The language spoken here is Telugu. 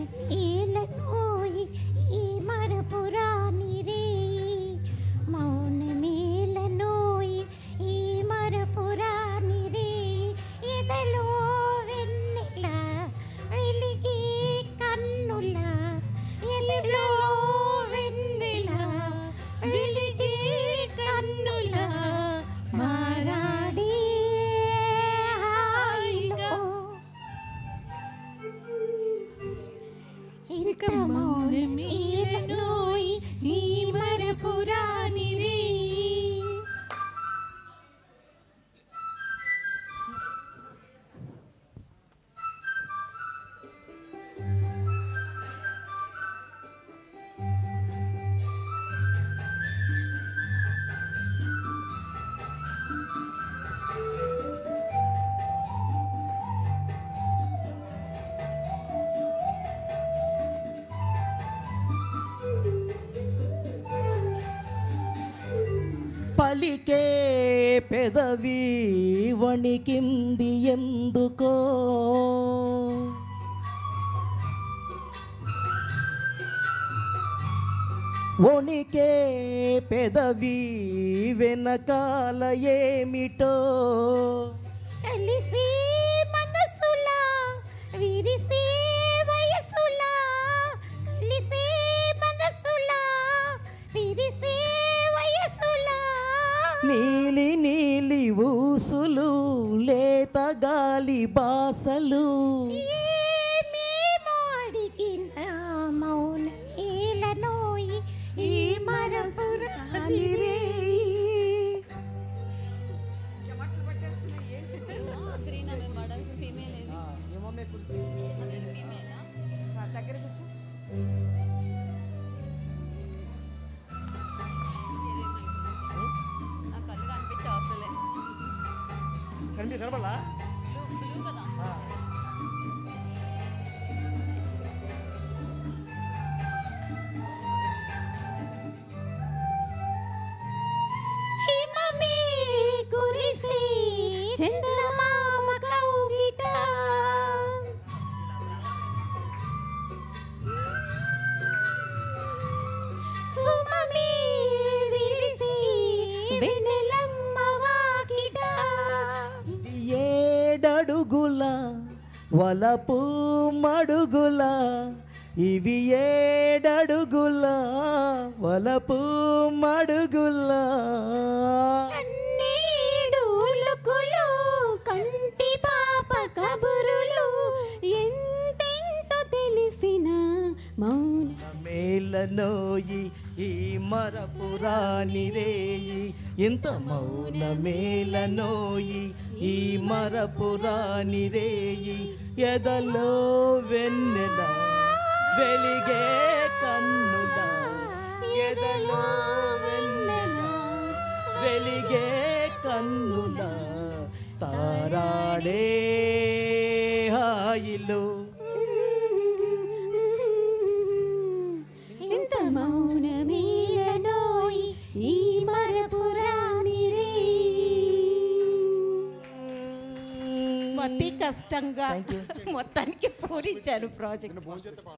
ఏలనోయి ఈ మరపురాని రే మౌనమేలనోయి ఈ మరపురాని రే ఎదలో వెన్నెల వెలిగి కన్నుల ఎదలో వెన్నెల వెలిగి కన్నుల మారాడే హాయిలో ఇంత మౌనమేలనోయి ఈ మరపురాని రే పలికే పెదవి వణికింది ఎందుకో వణికే పెదవి వెనకాల ఏమిటో కలిసి మనసులా విరిసి వయసులా కలిసి మనసులా విరిసి వయసులా నీలి నీలి ఊసులు లేత గాలి బాసలు ఏమేమో అడిగిన మౌన ఏలనోయి ఈ మరపురాని రే గ్రీన్ మేము వాడాల్సిన ఫీమేల్ ఏది అది ఫీమేలా నా కళ్ళు కనిపించే అసలే కనిపి కనపడలా బ్లూ బ్లూ కదా హిమమే కురిసి చందమామ కౌగిట సుమమే విరిసి వెన్నెలమ్మ వాకిట ఏడడుగుల వలపు మడుగుల ఇవి ఏడడుగుల వలపు మడుగుల కన్నీడు ఉలుకులు కంటి పాప కబురులు ఎంతెంతో తెలిసిన మౌన మేలనోయి ఈ మరపురాని రేయి ఇంత మౌన మేలనోయి ఈ మరపురాని రేయి ఎదలో వెన్నెల వెలిగే కన్నుల ఎదలో వెన్నెల వెలిగే కన్నుల తారాడే హాయిలో ఇంత మౌనమేలనోయి ఈ మరపురాని రే అతి కష్టంగా Thank you. మొత్తానికి పూరించారు ప్రాజెక్ట్